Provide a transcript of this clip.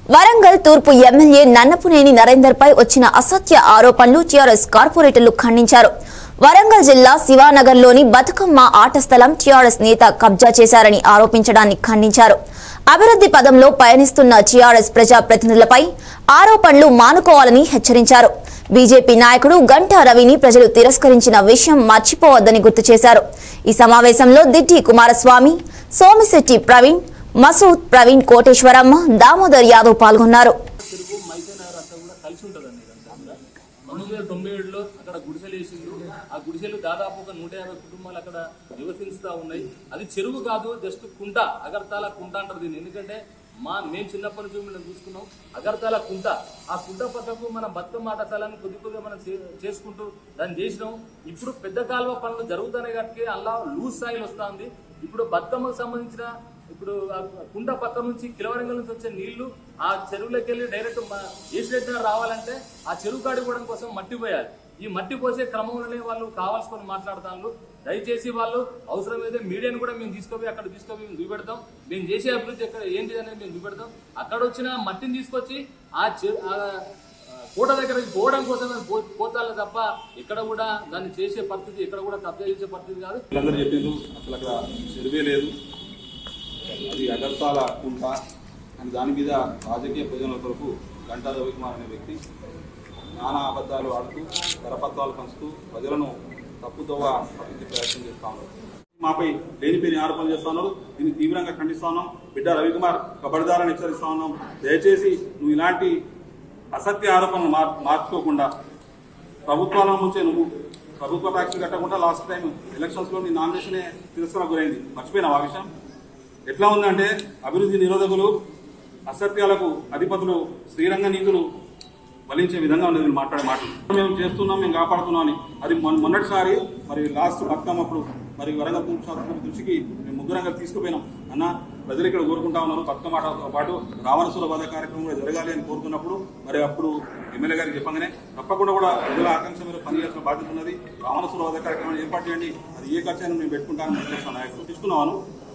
వరంగల్ తూర్పు ఎమ్మెల్యే నన్నపునేని నరేందర్ పై వచ్చిన అసత్య ఆరోపణలు టీఆర్ఎస్ కార్పొరేటర్లు ఖండించారు వరంగల్ జిల్లా శివానగర్లోని బతుకమ్మ ఆట స్థలం టీఆర్ఎస్ నేత కబ్జా చేశారని ఆరోపించడాన్ని ఖండించారు అభివృద్ధి పదంలో పయనిస్తున్న టీఆర్ఎస్ ప్రజాప్రతినిధులపై ఆరోపణలు మానుకోవాలని హెచ్చరించారు బీజేపీ నాయకుడు గంటా రవిని ప్రజలు తిరస్కరించిన విషయం మర్చిపోవద్దని గుర్తు చేశారు ఈ సమావేశంలో దిట్టి కుమారస్వామి సోమిశెట్టి ప్రవీణ్ మసూద్ ప్రవీణ్ కోటేశ్వరమ్మ దామోదర్ యాదవ్ పాల్గొన్నారు తెలుగు మైసనగర్ అంతా కూడా కలిసి ఉంటుందండి ఇదంతా కూడా పంతొమ్మిది వందల తొంభై ఏడులో అక్కడ గుడిసెలు వేసిండ్రు ఆ గుడిసెలు దాదాపు ఒక నూట యాభై కుటుంబాలు అక్కడ నివసిస్తూ ఉన్నాయి అది చెరువు కాదు జస్ట్ కుంట అగర్తాల కుంట అంటారు దీన్ని ఎందుకంటే మా మేము చిన్నప్పటి నుంచి మేము చూసుకున్నాం అగర్తాల కుంట ఆ కుంట పక్కకు మన బతుకమ్మ ఆట స్థలాన్ని కొద్ది కొద్దిగా మనం చే- చేసుకుంటూ దాన్ని చేసినాం ఇప్పుడు పెద్ద కాలువ పనులు జరుగుతున్నాయి కాబట్టి అలా లూజ్ స్థాయిలో వస్తుంది ఇప్పుడు బతుకమ్మకు సంబంధించిన ఇప్పుడు ఆ కుండ పక్క నుంచి కిలవరంగల్ నుంచి వచ్చే నీళ్లు ఆ చెరువులోకి వెళ్ళి డైరెక్ట్ ఏసిరెడ్డి రావాలంటే ఆ చెరువు కాడి పోవడం కోసం మట్టి పోయాలి ఈ మట్టి పోసే క్రమంలోనే వాళ్ళు కావాల్సుకొని మాట్లాడుతాను దయచేసి వాళ్ళు అవసరమైతే మీడియాను కూడా మేము తీసుకుపోయి అక్కడ తీసుకుపోయి మేము చూపెడతాం మేము చేసే అభివృద్ధి ఎక్కడ ఏంటి అనేది మేము చూపెడతాం అక్కడ వచ్చిన మట్టిని తీసుకొచ్చి ఆ చెరు ఆ కోట దగ్గరికి పోవడం కోసం పోతాలే తప్ప ఇక్కడ కూడా దాన్ని చేసే పరిస్థితి ఇక్కడ కూడా కబ్జా చేసే పరిస్థితి కాదు వీళ్ళందరూ చెప్పిండ్రు అసలు అక్కడ చెరువే లేదు అది అగర్తాల కుంట అని దాని మీద రాజకీయ ప్రయోజనాల కొరకు గంటా రవికుమార్ అనే వ్యక్తి నానా అబద్ధాలు ఆడుతూ కరపత్రాలు పంచుతూ ప్రజలను తప్పుదోవ పట్టించే ప్రయత్నం చేస్తా ఉన్నారు మాపై లేనిపోయిన ఆరోపణలు చేస్తా ఉన్నారు దీన్ని తీవ్రంగా ఖండిస్తా ఉన్నాం బిడ్డ రవికుమార్ కబడ్దారని హెచ్చరిస్తా ఉన్నాం దయచేసి నువ్వు ఇలాంటి అసత్య ఆరోపణలు మార్ మార్చుకోకుండా ప్రభుత్వాల నుంచే నువ్వు ప్రభుత్వ ట్యాక్స్ కట్టకుండా లాస్ట్ టైం ఎలక్షన్స్ లో నీ నామినేషనే తిరస్కరణ గురైంది మర్చిపోయినావు ఆ విషయం ఎట్లా ఉందంటే అభివృద్ధి నిరోధకులు అసత్యాలకు అధిపతులు శ్రీరంగ నీతులు వలించే విధంగా ఉన్నది వీళ్ళు మాట్లాడే మాటలు మేము చేస్తున్నాం మేము కాపాడుతున్నాం అని అది మొన్న- మొన్నటిసారి మరి లాస్ట్ బతుకమ్మప్పుడు మరి వరంగల్ తూర్పు శాసనసభ దృష్టికి మేము ముగ్గురంగా తీసుకుపోయినాం అన్న ప్రజలు ఇక్కడ కోరుకుంటా ఉన్నారు బతుకమ్మ ఆటతో పాటు రావణసుల వధ కార్యక్రమం కూడా జరగాలి అని కోరుకున్నప్పుడు మరి అప్పుడు ఎమ్మెల్యే గారికి చెప్పగానే తప్పకుండా కూడా ప్రజల ఆకాంక్ష మీద పనిచేయాల్సిన బాధ్యత ఉన్నది రావణసుల వధ కార్యక్రమాన్ని ఏర్పాటు చేయండి అది ఏ ఖర్చు అయినా మేము పెట్టుకుంటామని చెప్పేసి నాయకులు తీసుకున్నాను